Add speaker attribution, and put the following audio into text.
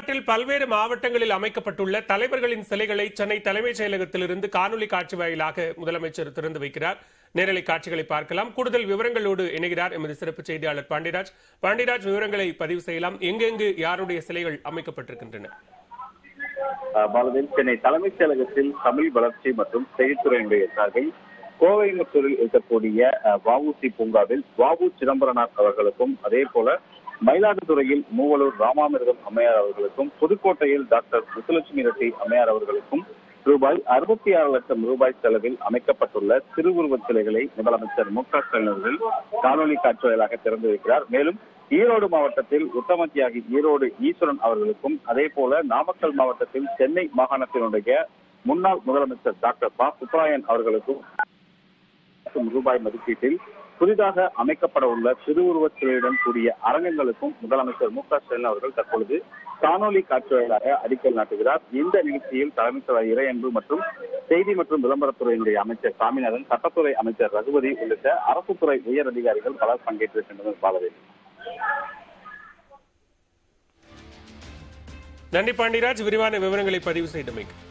Speaker 1: தமிழ்நாட்டில் பல்வேறு மாவட்டங்களில் அமைக்கப்பட்டுள்ள தலைவர்களின் சிலைகளை சென்னை தலைமைச் செயலகத்திலிருந்து காணொலி காட்சி வாயிலாக முதலமைச்சர் திறந்து வைக்கிறார் நேரலை காட்சிகளை பார்க்கலாம் கூடுதல் விவரங்களோடு இணைகிறார் எமது சிறப்பு செய்தியாளர் பாண்டியராஜ் பாண்டியராஜ் விவரங்களை பதிவு செய்யலாம் எங்கெங்கு யாருடைய சிலைகள் அமைக்கப்பட்டிருக்கின்றன
Speaker 2: அஹ் பாலதேவ் சென்னை தலைமைச் செயலகத்தில் தமிழ் வளர்ச்சி மற்றும் செய்தித்துறையினுடைய சார்பில் கோவைமுத்தூரில் இருக்கக்கூடிய அஹ், வஉசி பூங்காவில் வாவு சிதம்பரனார் அவர்களுக்கும் அதே போல மயிலாடுதுறையில் மூவலூர் ராமாமிர்தம் அம்மையார் அவர்களுக்கும் புதுக்கோட்டையில் டாக்டர் முத்துலட்சுமி ரெட்டி அம்மையார் அவர்களுக்கும் ரூபாய் அறுபத்தி ஆறு லட்சம் ரூபாய் செலவில் அமைக்கப்பட்டுள்ள திருவுருவச் சிலைகளை முதலமைச்சர் மு க ஸ்டாலின் அவர்கள் காணொலி காட்சி வாயிலாக திறந்து வைக்கிறார் மேலும் ஈரோடு மாவட்டத்தில் உத்தம தியாகி ஈரோடு ஈஸ்வரன் அவர்களுக்கும் அதே போல நாமக்கல் மாவட்டத்தில் சென்னை மாகாணத்தினுடைய முன்னாள் முதலமைச்சர் டாக்டர் ப சுப்ராயன் அவர்களுக்கும் லட்சம் ரூபாய் மதிப்பீட்டில் புதிதாக அமைக்கப்பட உள்ள திருவுருவச் சிலையுடன் கூடிய அரங்கங்களுக்கும் முதலமைச்சர் மு க ஸ்டாலின் அவர்கள் தற்பொழுது காணொலி காட்சி வாயிலாக அடிக்கல் நாட்டுகிறார் இந்த நிகழ்ச்சியில் தலைமைச் செயலர் இறையன்பு மற்றும் செய்தி மற்றும் விளம்பரத்துறையினுடைய அமைச்சர் சாமிநாதன் சட்டத்துறை அமைச்சர் ரகுபதி உள்ளிட்ட அரசு துறை உயர் அதிகாரிகள் பலர் பங்கேற்றிருக்கின்றனர் பாலவேல்
Speaker 1: நன்றி பாண்டியராஜ் விரிவான விவரங்களை பதிவு செய்தமைக்கு